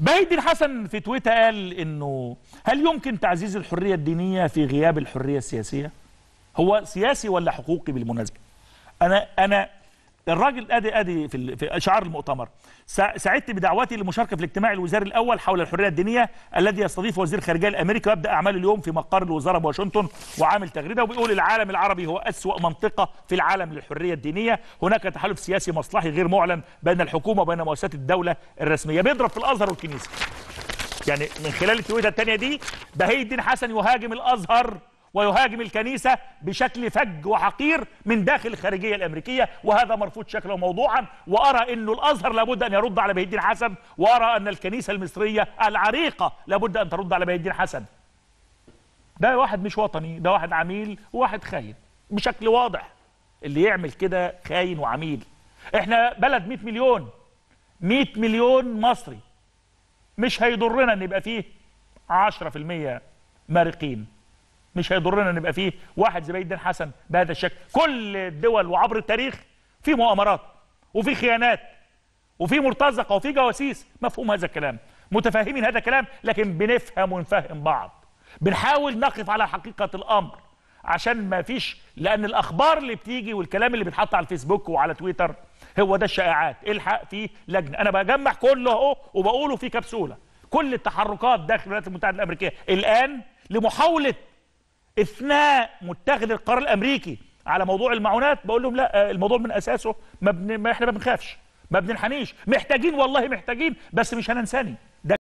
بهي الدين حسن في تويتر قال انه هل يمكن تعزيز الحريه الدينيه في غياب الحريه السياسيه؟ هو سياسي ولا حقوقي بالمناسبه؟ انا انا الراجل ادي ادي في ال- في شعار المؤتمر سع- سعدت بدعوتي للمشاركه في الاجتماع الوزاري الاول حول الحريه الدينيه الذي يستضيف وزير الخارجيه الامريكي ويبدا اعماله اليوم في مقر الوزاره بواشنطن وعامل تغريده وبيقول العالم العربي هو اسوا منطقه في العالم للحريه الدينيه هناك تحالف سياسي مصلحي غير معلن بين الحكومه وبين مؤسسات الدوله الرسميه بيضرب في الازهر والكنيسه يعني من خلال التويته الثانيه دي بهي الدين حسن يهاجم الازهر ويهاجم الكنيسة بشكل فج وحقير من داخل الخارجية الأمريكية وهذا مرفوض شكلا وموضوعا وأرى أن الأزهر لابد أن يرد على بهي الدين حسن وأرى أن الكنيسة المصرية العريقة لابد أن ترد على بهي الدين حسن ده واحد مش وطني ده واحد عميل وواحد خاين بشكل واضح اللي يعمل كده خاين وعميل احنا بلد 100 مليون 100 مليون مصري مش هيضرنا ان يبقى فيه 10% مارقين مش هيضرنا ان يبقى فيه واحد زي الدين حسن بهذا الشكل كل الدول وعبر التاريخ في مؤامرات وفي خيانات وفي مرتزقه وفي جواسيس مفهوم هذا الكلام متفاهمين هذا الكلام لكن بنفهم ونفهم بعض بنحاول نقف على حقيقه الامر عشان ما فيش لان الاخبار اللي بتيجي والكلام اللي بيتحط على الفيسبوك وعلى تويتر هو ده الشائعات الحق في لجنه انا بجمع كله اهو وبقوله في كبسوله كل التحركات داخل الولايات المتحده الامريكيه الان لمحاوله اثناء متخذ القرار الامريكي على موضوع المعونات بقول لهم لا آه، الموضوع من اساسه ما, بن... ما احنا ما بنخافش ما بننحنيش محتاجين والله محتاجين بس مش هننساني